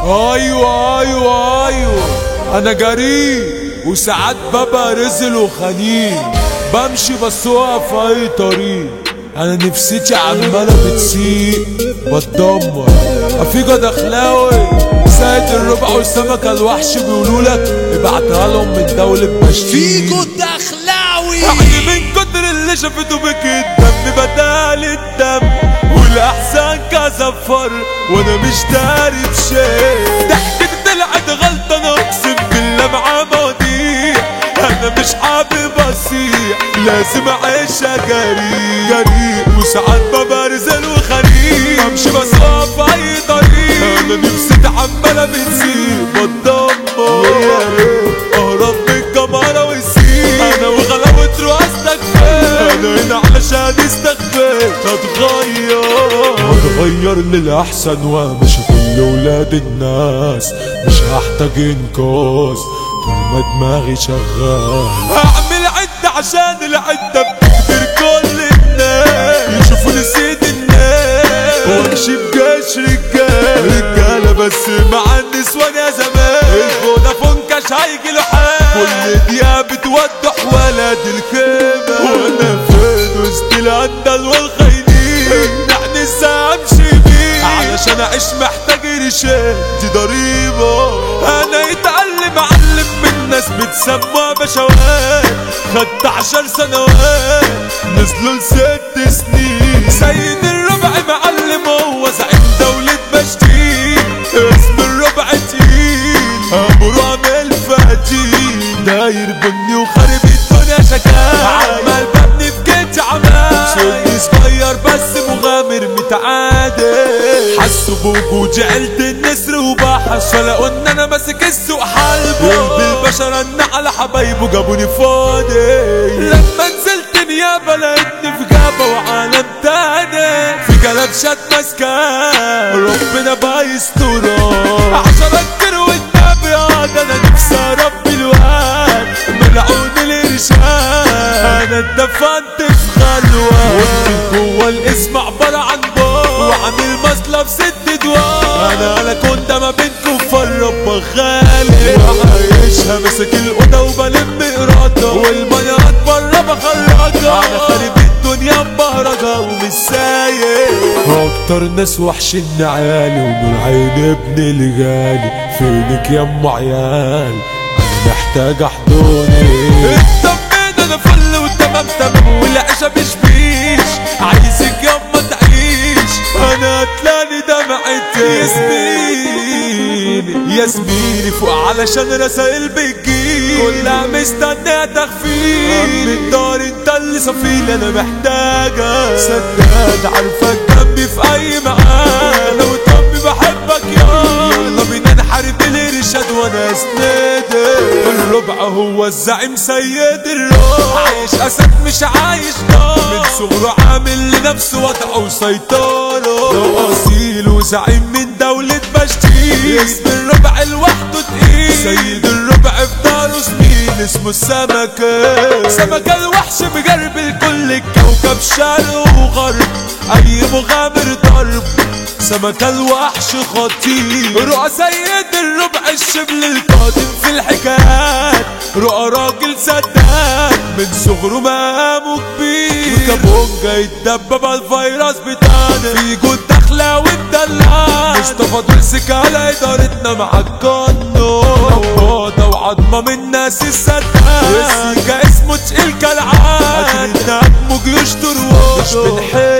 ايوه ايوه ايوه انا جريء وساعات ببقى رزل وخنين بمشي بسوقها في اي طريق انا نفسيتي عمالة بتسيق بتدمر افيجا دخلاوي سايد الربع والسمكة الوحش بيقولوا لك ابعتها لهم من دولة بشتيك فيجو الدخلاوي يعني من كتر اللي شافته بك الدم بدال الدم والاحزان كزفر وانا مش داري بشيء ضحكتي طلعت غلطة انا اقسم بالله مع مواضيع انا مش حابب اصيح لازم اعيش جريء جريء وساعات ببرزل وخريق بمشي بسقط في اي طريق انا نفسي عمالة بتسيب بتدمر اهرب من الجمارة والسيب انا وغلاوة رؤاستك فين انا هنا علشان استخبيت هتغير هتغير للأحسن ومش كل ولاد الناس مش هحتاج انقاذ طول ما دماغي شغال هعمل عدة عشان العدة بتكبر كل الناس يشوفوني سيد الناس وامشي بجيش رجال رجالة بس مع النسوان يا زمان الفودافون كاش هيجي له حال كل دقيقة بتوضح ولد الخيمة وانا فين وسط العندل والخاينين يعني ازاي امشي بيه علشان اعيش محتاج رشاد دي ضريبة انا يتعلم معلم من ناس بتسمى بشوات خدت عشر سنوات نزلوا لست سنين سيد الربع معلم هو زعيم دولة بشتين اسم الربع تقيل امره عامل فتيل داير بني وخارب الدنيا شكال عمال ببني في جيت عمال سني صغير بس مغامر متعادل حسوا بوجودي عيلة النسر وبحش ولا قلنا انا ماسك السوق حلبه قلب البشر ان على حبايبه جابوني فاضي لما نزلت نيابة لقيتني في جابة وعالم تاني في جلبشات ماسكة ربنا بايستورة عشرة كتير والنبي ده انا نفسي اربي الواد ملعون الارشاد انا اتدفنت في خلوة جوه الاسم عبارة عن بار وعامل مصلب ست دوار انا على كنت ما بين كفار رب خالق وعايشها ماسك الاوضه وبلم ارادة والميات بره بخرجها انا خارب الدنيا مبهرجة ومش سايق اكتر ناس وحشين عيالي ونور عين ابن الغالي فينك يا ام عيال انا محتاج احضني اطمن انا فل وتمام تمام والعيشة مش فيش عايزك يما تعيش انا هتلاقي دمعتي يا زميلي يا زميلي فوق علشان رسائل بتجيلي كلها مستنية تخفيل من دار انت اللي صفيل انا محتاجة سداد عارفك جنبي في اي مكان لو طبي بحبك يا يلا بينا نحارب الارشاد وانا اسندك الربع هو الزعيم سيد الرب عايش اسد مش عايش نار من صغره عامل لنفسه وضع وسيطرة لو اصيل وزعيم من دولة بشتيل اسم الربع لوحده تقيل سيد الربع في داره سنين اسمه السمكة سمكة الوحش مجرب الكل الكوكب شرق وغرب اي مغامر ضرب سمكة الوحش خطير رؤى سيد الربع الشبل القادم في الحكايات رؤى راجل سداد من صغره مقامه كبير وكابونجا يتدبب على الفيروس بتاعنا في جود داخلة ومدلعة مصطفى درسك على ادارتنا مع القانون نبضة وعظمة من ناس السداد السيكا اسمه تقيل كالعادة هتريد نجمه جيوش تروح مش بنحب